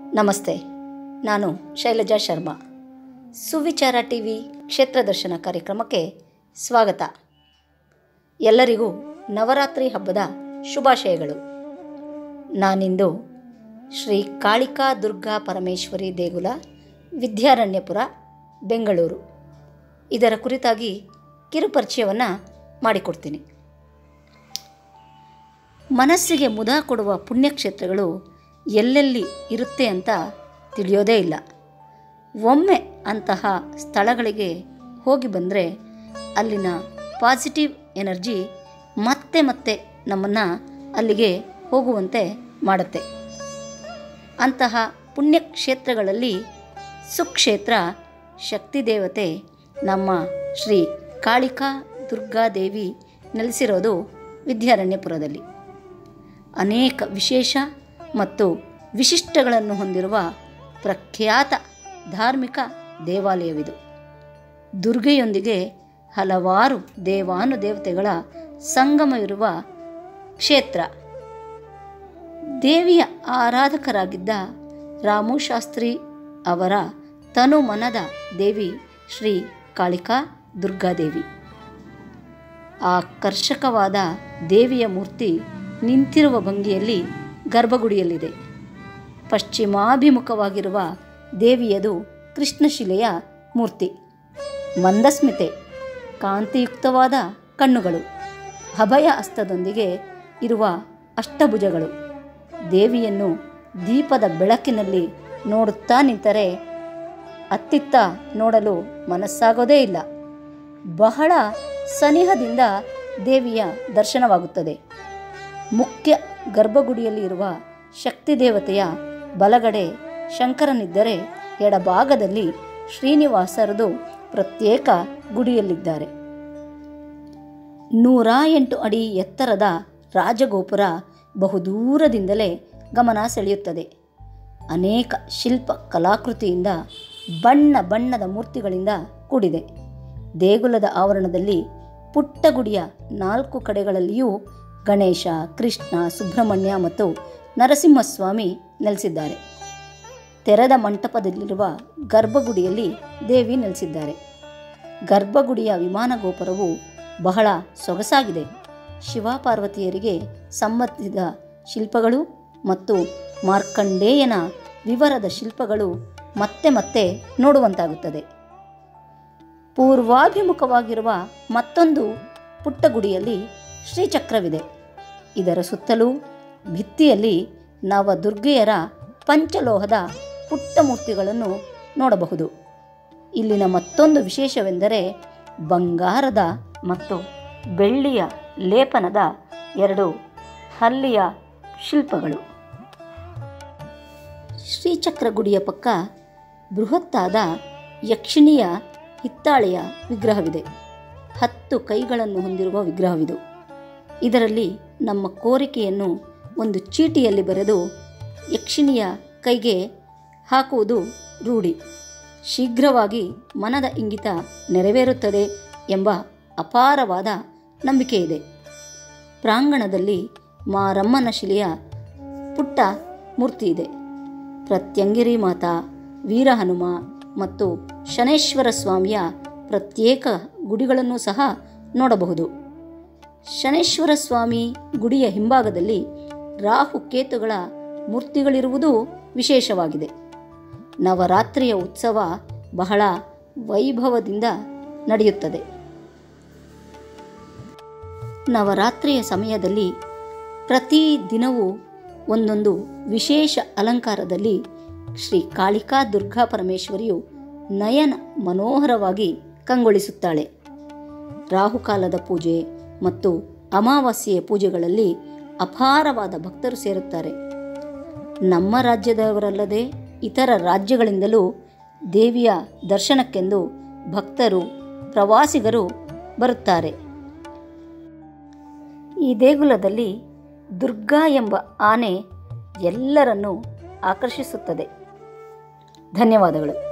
ನಮಸ್ತೆ ನಾನು Shailaja Sharma Suvichara T V ಕ್ಷೇತ್ರ ದರ್ಶನ ಕಾರ್ಯಕ್ರಮಕ್ಕೆ ಸ್ವಾಗತ ಎಲ್ಲರಿಗೂ ನವರಾತ್ರಿ ಹಬ್ಬದ ಶುಭಾಶಯಗಳು ನಾನಿಂದು ಶ್ರೀ ಕಾಳಿಕಾ ದುರ್ಗಾ ಪರಮೇಶ್ವರಿ ದೇಗುಲ ವಿದ್ಯಾರಣ್ಯಪುರ ಬೆಂಗಳೂರು ಇದರ ಕುರಿತಾಗಿ ಕಿರುಪರಿಚಯವನ್ನು ಮಾಡಿಕೊಡ್ತೀನಿ ಮನಸ್ಸಿಗೆ ಮುದ ಕೊಡುವ ಪುಣ್ಯಕ್ಷೇತ್ರಗಳು ಎಲ್ಲೆಲ್ಲಿ ಇರುತ್ತೆ ಅಂತ ತಿಳಿಯೋದೇ ಇಲ್ಲ ಒಮ್ಮೆ ಅಂತಹ ಸ್ಥಳಗಳಿಗೆ ಹೋಗಿ ಬಂದರೆ ಅಲ್ಲಿನ ಪಾಸಿಟಿವ್ ಎನರ್ಜಿ ಮತ್ತೆ ಮತ್ತೆ ನಮ್ಮನ್ನು ಅಲ್ಲಿಗೆ ಹೋಗುವಂತೆ ಮಾಡುತ್ತೆ ಅಂತಹ ಪುಣ್ಯಕ್ಷೇತ್ರಗಳಲ್ಲಿ ಸುಕ್ಷೇತ್ರ ಶಕ್ತಿ ದೇವತೆ ನಮ್ಮ ಶ್ರೀ ಕಾಳಿಕಾ ದುರ್ಗಾದೇವಿ ನೆಲೆಸಿರೋದು ವಿದ್ಯಾರಣ್ಯಪುರದಲ್ಲಿ ಅನೇಕ ವಿಶೇಷ ಮತ್ತು ವಿಶಿಷ್ಟಗಳನ್ನು ಹೊಂದಿರುವ ಪ್ರಖ್ಯಾತ ಧಾರ್ಮಿಕ ದೇವಾಲಯವಿದು ದುರ್ಗೆಯೊಂದಿಗೆ ಹಲವಾರು ದೇವಾನುದೇವತೆಗಳ ಸಂಗಮವಿರುವ ಕ್ಷೇತ್ರ ದೇವಿಯ ಆರಾಧಕರಾಗಿದ್ದ ರಾಮು ಶಾಸ್ತ್ರಿ ಅವರ ತನುಮನದ ದೇವಿ ಶ್ರೀ ಕಾಳಿಕಾ ದುರ್ಗಾದೇವಿ ಆಕರ್ಷಕವಾದ ದೇವಿಯ ಮೂರ್ತಿ ನಿಂತಿರುವ ಭಂಗಿಯಲ್ಲಿ ಗರ್ಭಗುಡಿಯಲ್ಲಿದೆ ಪಶ್ಚಿಮಾಭಿಮುಖವಾಗಿರುವ ದೇವಿಯದು ಕೃಷ್ಣಶಿಲೆಯ ಮೂರ್ತಿ ಮಂದಸ್ಮಿತೆ ಕಾಂತಿಯುಕ್ತವಾದ ಕಣ್ಣುಗಳು ಅಭಯ ಹಸ್ತದೊಂದಿಗೆ ಇರುವ ಅಷ್ಟಭುಜಗಳು ದೇವಿಯನ್ನು ದೀಪದ ಬೆಳಕಿನಲ್ಲಿ ನೋಡುತ್ತಾ ನಿಂತರೆ ಅತ್ತಿತ್ತ ನೋಡಲು ಮನಸ್ಸಾಗೋದೇ ಇಲ್ಲ ಬಹಳ ಸನಿಹದಿಂದ ದೇವಿಯ ದರ್ಶನವಾಗುತ್ತದೆ ಮುಖ್ಯ ಗರ್ಭಗುಡಿಯಲ್ಲಿ ಇರುವ ಶಕ್ತಿ ದೇವತೆಯ ಬಲಗಡೆ ಶಂಕರನಿದ್ದರೆ ಎಡಭಾಗದಲ್ಲಿ ಶ್ರೀನಿವಾಸರದು ಪ್ರತ್ಯೇಕ ಗುಡಿಯಲ್ಲಿದ್ದಾರೆ ನೂರ ಎಂಟು ಅಡಿ ಎತ್ತರದ ರಾಜಗೋಪುರ ಬಹುದೂರದಿಂದಲೇ ಗಮನ ಸೆಳೆಯುತ್ತದೆ ಅನೇಕ ಶಿಲ್ಪ ಕಲಾಕೃತಿಯಿಂದ ಬಣ್ಣ ಬಣ್ಣದ ಮೂರ್ತಿಗಳಿಂದ ಕೂಡಿದೆ ದೇಗುಲದ ಆವರಣದಲ್ಲಿ ಪುಟ್ಟ ಗುಡಿಯ ನಾಲ್ಕು ಕಡೆಗಳಲ್ಲಿಯೂ ಗಣೇಶ ಕೃಷ್ಣ ಸುಬ್ರಹ್ಮಣ್ಯ ಮತ್ತು ನರಸಿಂಹಸ್ವಾಮಿ ನೆಲೆಸಿದ್ದಾರೆ ತೆರೆದ ಮಂಟಪದಲ್ಲಿರುವ ಗರ್ಭಗುಡಿಯಲ್ಲಿ ದೇವಿ ನೆಲೆಸಿದ್ದಾರೆ ಗರ್ಭಗುಡಿಯ ವಿಮಾನ ಗೋಪುರವು ಬಹಳ ಸೊಗಸಾಗಿದೆ ಶಿವಪಾರ್ವತಿಯರಿಗೆ ಸಂಬಂಧಿಸಿದ ಶಿಲ್ಪಗಳು ಮತ್ತು ಮಾರ್ಕಂಡೇಯನ ವಿವರದ ಶಿಲ್ಪಗಳು ಮತ್ತೆ ಮತ್ತೆ ನೋಡುವಂತಾಗುತ್ತದೆ ಪೂರ್ವಾಭಿಮುಖವಾಗಿರುವ ಮತ್ತೊಂದು ಪುಟ್ಟ ಗುಡಿಯಲ್ಲಿ ಶ್ರೀಚಕ್ರವಿದೆ ಇದರ ಸುತ್ತಲೂ ಭಿತ್ತಿಯಲ್ಲಿ ನವದುರ್ಗೆಯರ ಪಂಚಲೋಹದ ಪುಟ್ಟ ಮೂರ್ತಿಗಳನ್ನು ನೋಡಬಹುದು ಇಲ್ಲಿನ ಮತ್ತೊಂದು ವಿಶೇಷವೆಂದರೆ ಬಂಗಾರದ ಮತ್ತು ಬೆಳ್ಳಿಯ ಲೇಪನದ ಎರಡು ಹಲ್ಲಿಯ ಶಿಲ್ಪಗಳು ಶ್ರೀಚಕ್ರ ಗುಡಿಯ ಪಕ್ಕ ಬೃಹತ್ತಾದ ಯಕ್ಷಿಣಿಯ ಹಿತ್ತಾಳೆಯ ವಿಗ್ರಹವಿದೆ ಹತ್ತು ಕೈಗಳನ್ನು ಹೊಂದಿರುವ ವಿಗ್ರಹವಿದು ಇದರಲ್ಲಿ ನಮ್ಮ ಕೋರಿಕೆಯನ್ನು ಒಂದು ಚೀಟಿಯಲ್ಲಿ ಬರೆದು ಯಕ್ಷಿಣಿಯ ಕೈಗೆ ಹಾಕುವುದು ರೂಢಿ ಶೀಘ್ರವಾಗಿ ಮನದ ಇಂಗಿತ ನೆರವೇರುತ್ತದೆ ಎಂಬ ಅಪಾರವಾದ ನಂಬಿಕೆ ಇದೆ ಪ್ರಾಂಗಣದಲ್ಲಿ ಮಾರಮ್ಮನ ಶಿಲೆಯ ಪುಟ್ಟ ಮೂರ್ತಿ ಇದೆ ಪ್ರತ್ಯಂಗಿರಿ ಮಾತಾ ವೀರಹನುಮ ಮತ್ತು ಶನೇಶ್ವರ ಸ್ವಾಮಿಯ ಪ್ರತ್ಯೇಕ ಗುಡಿಗಳನ್ನು ಸಹ ನೋಡಬಹುದು ಶನೇಶ್ವರ ಸ್ವಾಮಿ ಗುಡಿಯ ಹಿಂಭಾಗದಲ್ಲಿ ರಾಹು ಕೇತುಗಳ ಮೂರ್ತಿಗಳಿರುವುದು ವಿಶೇಷವಾಗಿದೆ ನವರಾತ್ರಿಯ ಉತ್ಸವ ಬಹಳ ವೈಭವದಿಂದ ನಡೆಯುತ್ತದೆ ನವರಾತ್ರಿಯ ಸಮಯದಲ್ಲಿ ಪ್ರತಿ ದಿನವೂ ಒಂದೊಂದು ವಿಶೇಷ ಅಲಂಕಾರದಲ್ಲಿ ಶ್ರೀ ಕಾಳಿಕಾ ದುರ್ಗಾ ಪರಮೇಶ್ವರಿಯು ನಯನ ಮನೋಹರವಾಗಿ ಕಂಗೊಳಿಸುತ್ತಾಳೆ ರಾಹುಕಾಲದ ಪೂಜೆ ಮತ್ತು ಅಮಾವಾಸ್ಯೆಯ ಪೂಜೆಗಳಲ್ಲಿ ಅಪಾರವಾದ ಭಕ್ತರು ಸೇರುತ್ತಾರೆ ನಮ್ಮ ರಾಜ್ಯದವರಲ್ಲದೆ ಇತರ ರಾಜ್ಯಗಳಿಂದಲೂ ದೇವಿಯ ದರ್ಶನಕ್ಕೆಂದು ಭಕ್ತರು ಪ್ರವಾಸಿಗರು ಬರುತ್ತಾರೆ ಈ ದೇಗುಲದಲ್ಲಿ ದುರ್ಗಾ ಎಂಬ ಆನೆ ಎಲ್ಲರನ್ನೂ ಆಕರ್ಷಿಸುತ್ತದೆ ಧನ್ಯವಾದಗಳು